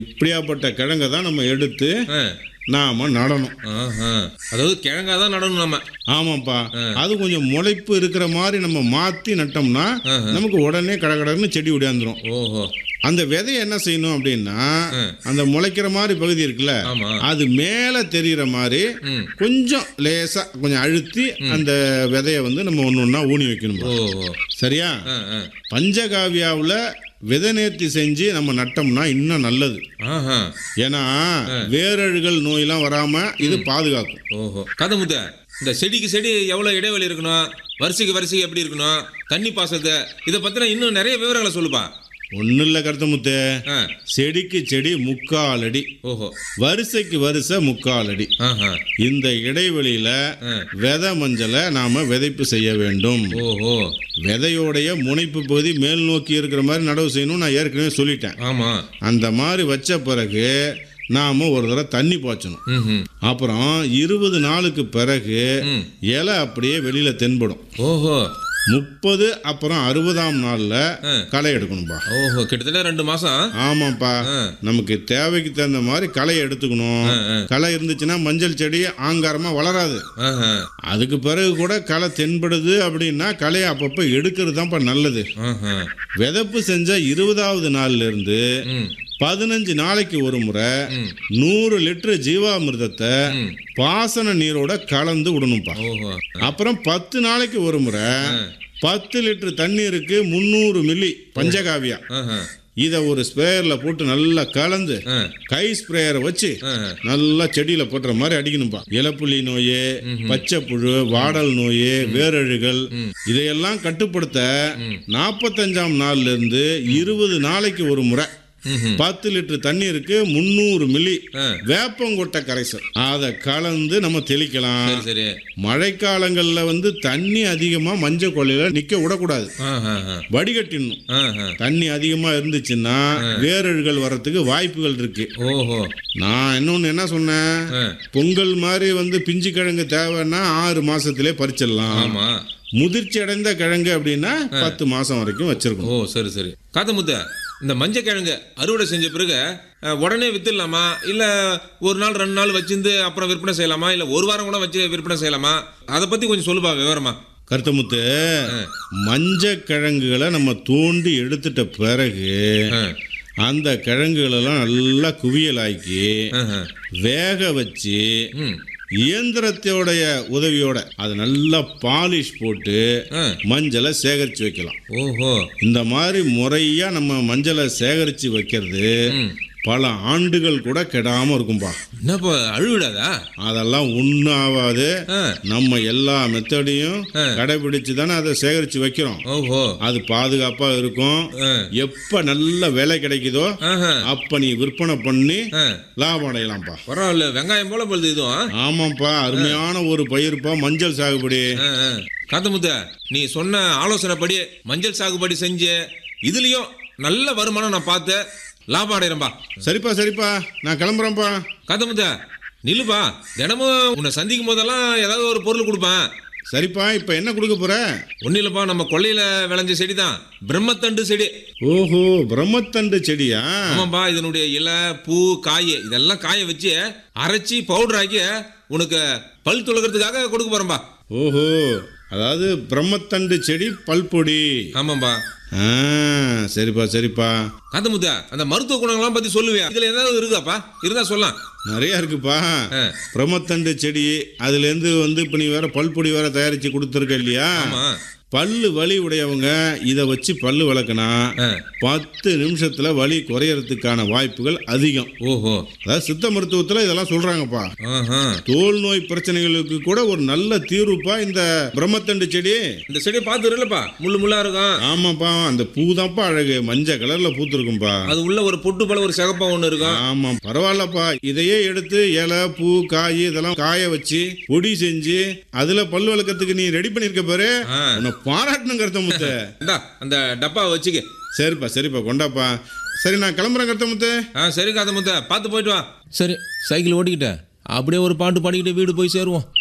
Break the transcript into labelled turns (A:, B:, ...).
A: இப்படியாப்பட்ட கிழங்கை தான் நம்ம எடுத்து
B: ஆ.
A: நாம நடணும்
B: ஆஹா. அதாவது கிழங்கா தான் நடணும் நம்ம
A: ஆமாப்பா அது கொஞ்சம் முளைப்பு இருக்கிற மாதிரி நம்ம மாத்தி நட்டோம்னா நமக்கு உடனே கடகடன்னு செடி உடையாந்துரும்
B: ஓஹோ
A: அந்த விதையை என்ன செய்யணும் அப்படின்னா அந்த முளைக்கிற மாதிரி பகுதி இருக்குல்ல
B: ஆமா
A: அது மேலே தெரிகிற மாதிரி
B: ம்.
A: கொஞ்சம் லேசா கொஞ்சம் அழுத்தி அந்த விதையை வந்து நம்ம ஒன்று ஒன்றா ஊனி வைக்கணும்
B: ஓஹோ
A: சரியா
B: ஆ, ஆ.
A: பஞ்சகாவியாவில் விதை நேர்த்தி செஞ்சு நம்ம நட்டோம்னா இன்னும் நல்லது
B: ஆஹா
A: ஏன்னா வேரழுகல் நோயெல்லாம் வராம இது பாதுகாக்கும்
B: ஓஹோ கதை முத்த இந்த செடிக்கு செடி எவ்வளோ இடைவெளி இருக்கணும் வரிசைக்கு வரிசைக்கு எப்படி இருக்கணும் தண்ணி பாசத்தை இதை பற்றின இன்னும் நிறைய விவரங்களை சொல்லுப்பா
A: ஒன்றும் இல்லை கருத்தமுத்து
B: ஆ
A: செடிக்கு செடி முக்கால் அடி
B: ஓஹோ
A: வரிசைக்கு வரிசை முக்கால் அடி
B: ஆஹா
A: இந்த இடைவெளியில
B: ஆ.
A: விதை மஞ்சளை நாம விதைப்பு செய்ய வேண்டும்
B: ஓஹோ
A: விதையோடைய முனைப்பு பகுதி மேல் நோக்கி இருக்கிற மாதிரி நடவு செய்யணும் நான் ஏற்கனவே சொல்லிட்டேன்
B: ஆமா
A: அந்த மாதிரி வச்ச பிறகு நாம ஒரு தடவை தண்ணி பாய்ச்சணும்
B: ம்
A: அப்புறம் இருபது நாளுக்கு பிறகு
B: ம்.
A: இலை அப்படியே வெளியில தென்படும்
B: ஓஹோ
A: முப்பது அப்புறம் அறுபதாம் நாள்ல
B: ஆ.
A: களை எடுக்கணும்பா
B: ஓஹோ கிட்டத்தட்ட ரெண்டு மாசம்
A: ஆமாப்பா
B: ஆ.
A: நமக்கு தேவைக்கு தகுந்த மாதிரி களையை எடுத்துக்கணும்
B: ஆ, ஆ.
A: களை இருந்துச்சுன்னா மஞ்சள் செடி ஆங்காரமா வளராது
B: ஆஹா
A: அதுக்கு பிறகு கூட களை தென்படுது அப்படின்னா களையை அப்பப்போ எடுக்கிறது தான்ப்பா நல்லது
B: ஆஹா
A: விதப்பு செஞ்ச இருபதாவது நாள்ல இருந்து
B: ம்
A: பதினஞ்சு நாளைக்கு ஒரு முறை
B: ம்.
A: நூறு லிட்டர் ஜீவாமிர்தத்தை
B: ம்.
A: பாசன நீரோட கலந்து விடணும்ப்பா
B: ஓஹோ
A: அப்புறம் பத்து நாளைக்கு ஒரு முறை பத்து லிட்டர் தண்ணீருக்கு முந்நூறு மில்லி பஞ்சகாவியா
B: ஆஹா
A: இதை ஒரு ஸ்ப்ரேயர்ல போட்டு நல்லா கலந்து
B: ஆ
A: கை ஸ்ப்ரேயரை வச்சு
B: ஆஹா
A: நல்லா செடியில போட்டுற மாதிரி அடிக்கணும்பா இலப்புள்ளி நோய் பச்சை புழு வாடல் நோய் வேரழுகள் இதையெல்லாம் கட்டுப்படுத்த நாற்பத்தஞ்சாம் நாள்ல இருந்து இருபது நாளைக்கு ஒரு முறை
B: ம்ஹும்.
A: பத்து லிட்டர் தண்ணீருக்கு முந்நூறு மில்லி
B: ஆ.
A: வேப்பங்கொட்டை கரைசல் அதை கலந்து நம்ம தெளிக்கலாம்
B: சரி சரி
A: மழைக்காலங்கள்ல வந்து தண்ணி அதிகமா மஞ்சள் கொள்ளையில நிக்க விடக்கூடாது
B: ஆஹா
A: வடிகட்டிடணும்
B: ஆஹா
A: தண்ணி அதிகமா இருந்துச்சுன்னா வேரழுகள் வர்றதுக்கு வாய்ப்புகள் இருக்கு
B: ஓஹோ
A: நான் இன்னொன்னு என்ன சொன்னேன்
B: ஆ.
A: பொங்கல் மாதிரி வந்து பிஞ்சு கிழங்கு தேவைன்னா ஆறு மாசத்திலே பறிச்சிடலாம்
B: ஆமா
A: முதிர்ச்சி அடைந்த கிழங்கு அப்படின்னா பத்து மாசம் வரைக்கும் வச்சிருக்கணும்
B: ஓ சரி சரி காத்தமுத்த இந்த மஞ்சள் கிழங்கு அறுவடை செஞ்ச பிறகு அஹ், உடனே வித்துடலாமா இல்ல ஒரு நாள் ரெண்டு நாள் வச்சிருந்து அப்புறம் விற்பனை செய்யலாமா இல்ல ஒரு வாரம் கூட வச்சு விற்பனை செய்யலாமா அதை பத்தி கொஞ்சம் சொல்லுப்பா விவரமா
A: கருத்தமுத்து மஞ்சள் கிழங்குகளை நம்ம தோண்டி எடுத்துட்ட பிறகு
B: ஆ.
A: அந்த கிழங்குகளெல்லாம் நல்லா குவியலாக்கி
B: ஆஹா.
A: வேக வச்சு
B: ம்
A: இயந்திரத்தோடைய உதவியோட அது நல்லா பாலிஷ் போட்டு
B: ஆ.
A: மஞ்சளை சேகரித்து வைக்கலாம்
B: ஓஹோ
A: இந்த மாதிரி முறையா நம்ம மஞ்சளை சேகரித்து வைக்கிறது
B: ம்
A: பல ஆண்டுகள் கூட கெடாம இருக்கும்பா
B: என்னப்பா அழுவிடாதா
A: அதெல்லாம் ஒன்றும் ஆகாது
B: ஆ.
A: நம்ம எல்லா மெத்தடையும்
B: ஆ.
A: கடைபிடிச்சு தானே அதை சேகரித்து வைக்கிறோம்
B: ஓஹோ
A: அது பாதுகாப்பா இருக்கும்
B: ஆ.
A: எப்ப நல்ல விலை கிடைக்குதோ
B: ஆஹா.
A: அப்ப நீ விற்பனை பண்ணி
B: ஆ.
A: லாபம் அடையலாம்ப்பா
B: பரவாயில்ல வெங்காயம் போல பொழுது இதுவும்
A: ஆமாப்பா அருமையான ஒரு பயிர்ப்பா மஞ்சள் சாகுபடி
B: காத்தமுத்த நீ சொன்ன ஆலோசனைப்படி மஞ்சள் சாகுபடி செஞ்சு இதுலயும் நல்ல வருமானம் நான் பார்த்து லாபம் அடைகிறேன்பா
A: சரிப்பா சரிப்பா நான் கிளம்புறேன்ப்பா
B: காத்தமுத்த நில்லுப்பா தினமும் உன்னை சந்திக்கும் போதெல்லாம் ஏதாவது ஒரு பொருள் கொடுப்பேன்
A: சரிப்பா இப்ப என்ன கொடுக்க போற
B: ஒன்றும் இல்லைப்பா நம்ம கொள்ளையில விளைஞ்ச செடி தான் பிரம்மத்தண்டு செடி
A: ஓஹோ பிரம்மத்தண்டு செடியா
B: ஆமாப்பா இதனுடைய இலை பூ காய் இதெல்லாம் காய வச்சு அரைச்சி பவுடர் ஆக்கி உனக்கு பல் துளக்கிறதுக்காக கொடுக்க போறேன்பா
A: ஓஹோ அதாவது பிரம்மத்தண்டு செடி பல்பொடி
B: ஆமாம்பா
A: ஆ சரிப்பா சரிப்பா
B: காத்தமுத்த அந்த மருத்துவ குணங்கள்லாம் பத்தி சொல்லுவியா இதுல ஏதாவது இருக்குதாப்பா இருந்தா சொல்லலாம்
A: நிறைய இருக்குப்பா
B: ஆ.
A: பிரம்மத்தண்டு செடி அதுலேருந்து வந்து இப்போ நீ வேற பல்பொடி வேற தயாரித்து கொடுத்துருக்க இல்லையா
B: ஆமா
A: பல்லு வலி உடையவங்க இதை வச்சு பல்லு விளக்குனா
B: ஆ.
A: பத்து நிமிஷத்துல வலி குறையறதுக்கான வாய்ப்புகள் அதிகம்
B: ஓஹோ
A: அதாவது சித்த மருத்துவத்துல இதெல்லாம் சொல்றாங்கப்பா
B: ஆஹா.
A: தோல் நோய் பிரச்சனைகளுக்கு கூட ஒரு நல்ல தீர்வுப்பா இந்த பிரம்மத்தண்டு செடி
B: இந்த செடியை பார்த்துருலப்பா முள்ளு முள்ளா இருக்கும்
A: ஆமாப்பா அந்த பூ தான்ப்பா அழகு மஞ்சள் கலர்ல பூத்திருக்கும்பா
B: அது உள்ள ஒரு பொட்டு போல ஒரு சிகப்பா ஒண்ணு இருக்கும்
A: ஆமா பரவாயில்லப்பா இதையே எடுத்து இலை பூ காய் இதெல்லாம் காய வச்சு பொடி செஞ்சு அதுல பல் விளக்கத்துக்கு நீ ரெடி பண்ணிருக்க பாரு
B: ஆ.
A: உன்னை பாராட்டணும் கருத்த முத்து
B: இந்தா அந்த டப்பா வச்சுக்க
A: சரிப்பா சரிப்பா கொண்டாப்பா சரி நான் கிளம்புறேன் கருத்த முத்து
B: ஆ சரி காத்த முத்த பார்த்து போயிட்டு வா சரி சைக்கிள் ஓட்டிக்கிட்ட அப்படியே ஒரு பாட்டு பாடிக்கிட்டு வீடு போய் சேருவோம்